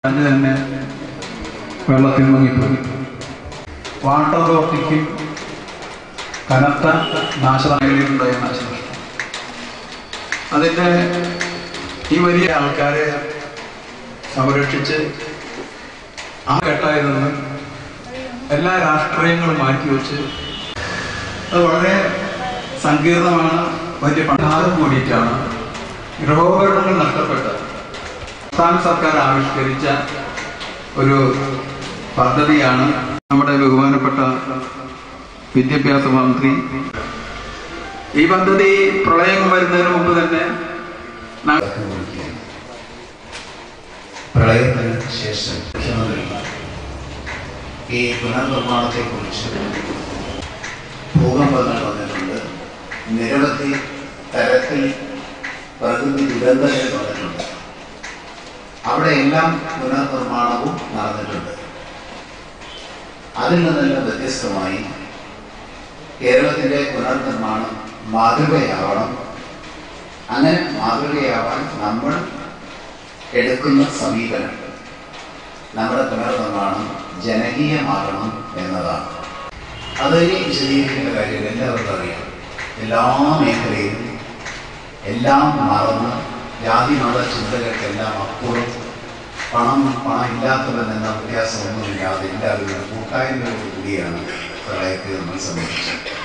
അത് തന്നെ വെള്ളത്തിൽ മുങ്ങിപ്പോയി വാട്ടർ അതോറിറ്റിക്കും കനത്ത നാശനഷ്ടങ്ങളുണ്ടായ നാശനഷ്ടം അതിൻ്റെ ഈ വലിയ ആൾക്കാരെ സംരക്ഷിച്ച് ആ ഘട്ടത്തിൽ നിന്ന് എല്ലാ രാഷ്ട്രീയങ്ങളും മാറ്റിവെച്ച് അത് വളരെ സങ്കീർണമാണ് വലിയ പണാതെ കൂടിയിട്ടാണ് ഗൃഹോപകരണങ്ങൾ നഷ്ടപ്പെട്ടത് സംസ്ഥാന സർക്കാർ ആവിഷ്കരിച്ച ഒരു പദ്ധതിയാണ് നമ്മുടെ ബഹുമാനപ്പെട്ട വിദ്യാഭ്യാസ മന്ത്രി ഈ പദ്ധതി പ്രളയം വരുന്നതിന് മുമ്പ് തന്നെ ന- പ്രളയത്തിന് ശേഷം മുഖ്യമന്ത്രി ഈ പുനർനിർമ്മാണത്തെ കുറിച്ച് ഭൂകമ്പങ്ങൾ വന്നിട്ടുണ്ട് നിരവധി തരത്തിൽ പ്രകൃതി ദുരന്തങ്ങൾ വന്നിട്ടുണ്ട് അവിടെയെല്ലാം പുനർനിർമ്മാണവും നടന്നിട്ടുണ്ട് അതിൽ നിന്നെല്ലാം വ്യത്യസ്തമായി കേരളത്തിൻ്റെ പുനർനിർമ്മാണം മാതൃകയാവണം അങ്ങനെ മാതൃകയാവാൻ നമ്മൾ എടുക്കുന്ന സമീപനം നമ്മുടെ പുനർനിർമ്മാണം ജനകീയമാകണം എന്നതാണ് അത് ഇനി വിശദീകരിക്കേണ്ട കാര്യം എല്ലാവർക്കും അറിയാം എല്ലാ മേഖലയിലും എല്ലാം മറന്ന് ജാതി മത ചിന്തകൾക്കെല്ലാം അപ്പുറം പണം പണം ഇല്ലാത്തവൻ എന്ന വ്യത്യാസമൊന്നുമില്ലാതെ എല്ലാവരും കൂട്ടായ്മയോട് കൂടിയാണ് പ്രളയത്തെ നമ്മൾ സമീപിച്ചത്